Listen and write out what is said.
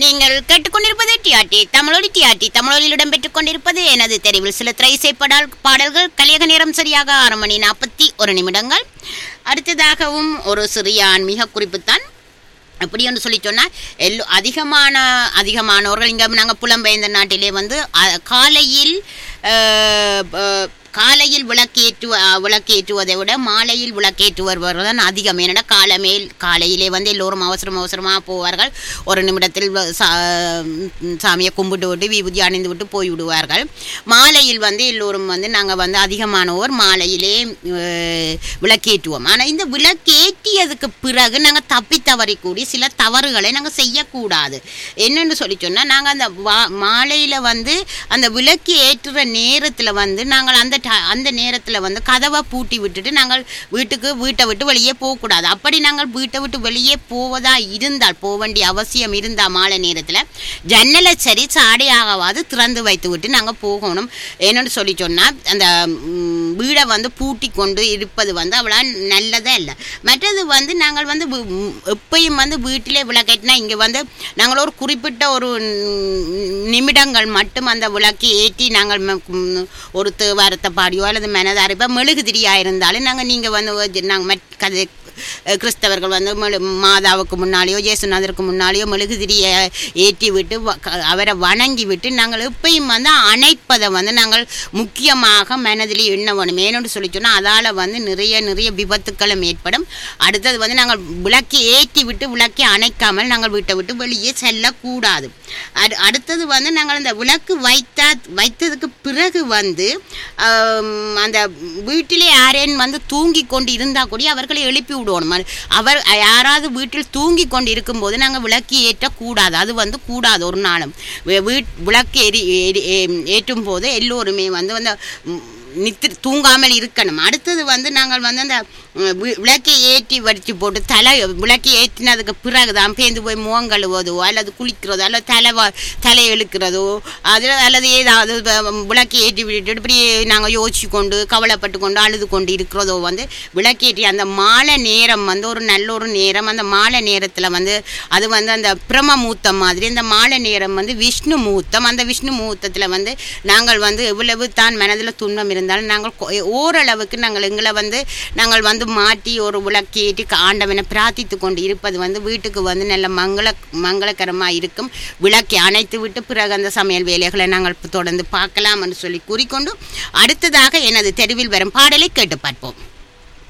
நீங்கள் கேட்டுக்கொண்டிருப்பது டிஆர்டி தமிழொலி டிஆர்டி தமிழொலியில் இடம்பெற்றுக் கொண்டிருப்பது எனது தெரிவில் சில திரைசை பாடல் பாடல்கள் கலியக நேரம் சரியாக ஆறு மணி நாற்பத்தி ஒரு நிமிடங்கள் அடுத்ததாகவும் ஒரு சிறிய ஆன்மீக குறிப்புத்தான் அப்படி என்று சொல்லி சொன்னால் எல்லோ அதிகமான அதிகமானவர்கள் இங்கே நாங்கள் புலம்பெயர்ந்த நாட்டிலே வந்து அ, காலையில் அஹ், அஹ், காலையில் விளக்கேற்று அஹ், விளக்கேற்றுவதை விட மாலையில் விளக்கேற்றுவர் தான் அதிகம் ஏன்னா காலமேல் காலையிலே வந்து எல்லோரும் அவசரம் அவசரமாக போவார்கள் ஒரு நிமிடத்தில் வ- சா- ம், சாமியை கும்பிட்டு விட்டு விபூதி அணிந்து விட்டு போய் விடுவார்கள் மாலையில் வந்து எல்லோரும் வந்து நாங்கள் வந்து அதிகமானோர் மாலையிலே அஹ், விளக்கேற்றுவோம் ஆனால் இந்த விளக்கேற்றியதுக்கு பிறகு நாங்கள் தப்பி தவறி கூடி சில தவறுகளை நாங்கள் செய்யக்கூடாது என்னன்னு சொல்லி சொன்னால் நாங்கள் அந்த வா மாலையில் வந்து அந்த விளக்கு ஏற்றுற நேரத்தில் வந்து நாங்கள் அந்த ட- அந்த நேரத்தில் வந்து கதவை பூட்டி விட்டுட்டு நாங்கள் வீட்டுக்கு வீட்டை விட்டு வெளியே போகக்கூடாது அப்படி நாங்கள் வீட்டை விட்டு வெளியே போவதா இருந்தால் போக வேண்டிய அவசியம் இருந்தால் மாலை நேரத்தில் ஜன்னலை சரி சாடையாகவாது திறந்து வைத்து விட்டு நாங்கள் போகணும் என்னன்னு சொல்லி சொன்னால் அந்த ம், வீடை வந்து பூட்டி கொண்டு இருப்பது வந்து அவ்வளோ நல்லதே இல்லை மற்றது வந்து நாங்கள் வந்து வி- ம், எப்பயும் வந்து வீட்டிலே விளக்கேற்றினா இங்கே வந்து நாங்கள் ஒரு குறிப்பிட்ட ஒரு ம், நிமிடங்கள் மட்டும் அந்த விளக்கு ஏற்றி நாங்கள் ம- ம், ஒரு தேவாரத்தை பாடியோ அல்லது மனதார இப்போ மெழுகுதிரியா இருந்தாலும் நாங்கள் நீங்கள் வந்து நாங்கள் மட் கதை அஹ், கிறிஸ்தவர்கள் வந்து மெழு மாதாவுக்கு முன்னாலேயோ இயேசுநாதருக்கு முன்னாலேயோ மெழுகுதிரியை ஏற்றி விட்டு வ- க- அவரை வணங்கி விட்டு நாங்கள் எப்பயும் வந்து அணைப்பதை வந்து நாங்கள் முக்கியமாக மனதில் எண்ண வேணும் ஏன்னு சொல்லி சொன்னால் அதால் வந்து நிறைய நிறைய விபத்துக்களும் ஏற்படும் அடுத்தது வந்து நாங்கள் விளக்கை ஏற்றி விட்டு விளக்கை அணைக்காமல் நாங்கள் வீட்டை விட்டு வெளியே செல்லக்கூடாது அடு அடுத்தது வந்து நாங்கள் அந்த விளக்கு வைத்தா வைத்ததுக்கு பிறகு வந்து ஆம், அந்த வீட்டிலே யாரேன் வந்து தூங்கி கொண்டு இருந்தால் கூட அவர்களை எழுப்பி விடுவோம் அது- அவர் யாராவது வீட்டில் தூங்கி கொண்டு இருக்கும்போது நாங்கள் விளக்கு ஏற்றக்கூடாது அது வந்து கூடாது ஒரு நாளும் வி- வீட் விளக்கு எரி எரி- ஏ- ஏற்றும் போது எல்லோருமே வந்து அந்த ம், நித்திர தூங்காமல் இருக்கணும் அடுத்தது வந்து நாங்கள் வந்து அந்த ம், வி- விளக்கை ஏற்றி வடித்து போட்டு தலை விளக்கை ஏற்றினதுக்கு பிறகு தான் பேந்து போய் முகம் கழுவதோ அல்லது குளிக்கிறதோ அல்லது தலை வா- தலை இழுக்கிறதோ அது அல்லது ஏதாவது வ- விளக்கை ஏற்றி விட்டுட்டு இப்படி நாங்கள் யோசிச்சு கொண்டு கவலைப்பட்டு கொண்டு அழுது கொண்டு இருக்கிறதோ வந்து விளக்கேற்றி அந்த மாலை நேரம் வந்து ஒரு நல்ல ஒரு நேரம் அந்த மாலை நேரத்தில் வந்து அது வந்து அந்த பிரம மூத்தம் மாதிரி அந்த மாலை நேரம் வந்து விஷ்ணு மூத்தம் அந்த விஷ்ணு மூத்தத்தில் வந்து நாங்கள் வந்து எவ்வளவு தான் மனதில் துன்பம் இருந்தாலும் நாங்கள் கொ- ஓரளவுக்கு நாங்கள் எங்களை வந்து நாங்கள் வந்து மாட்டி ஒரு விளக்கேற்றி ஆண்டவனை பிரார்த்தித்து கொண்டு இருப்பது வந்து வீட்டுக்கு வந்து நல்ல மங்கள மங்களகரமாக இருக்கும் விளக்கை அணைத்து விட்டு பிறகு அந்த சமையல் வேலைகளை நாங்கள் தொடர்ந்து பார்க்கலாம் என்று சொல்லி கூறிக்கொண்டு அடுத்ததாக எனது தெருவில் வரும் பாடலை கேட்டு பார்ப்போம்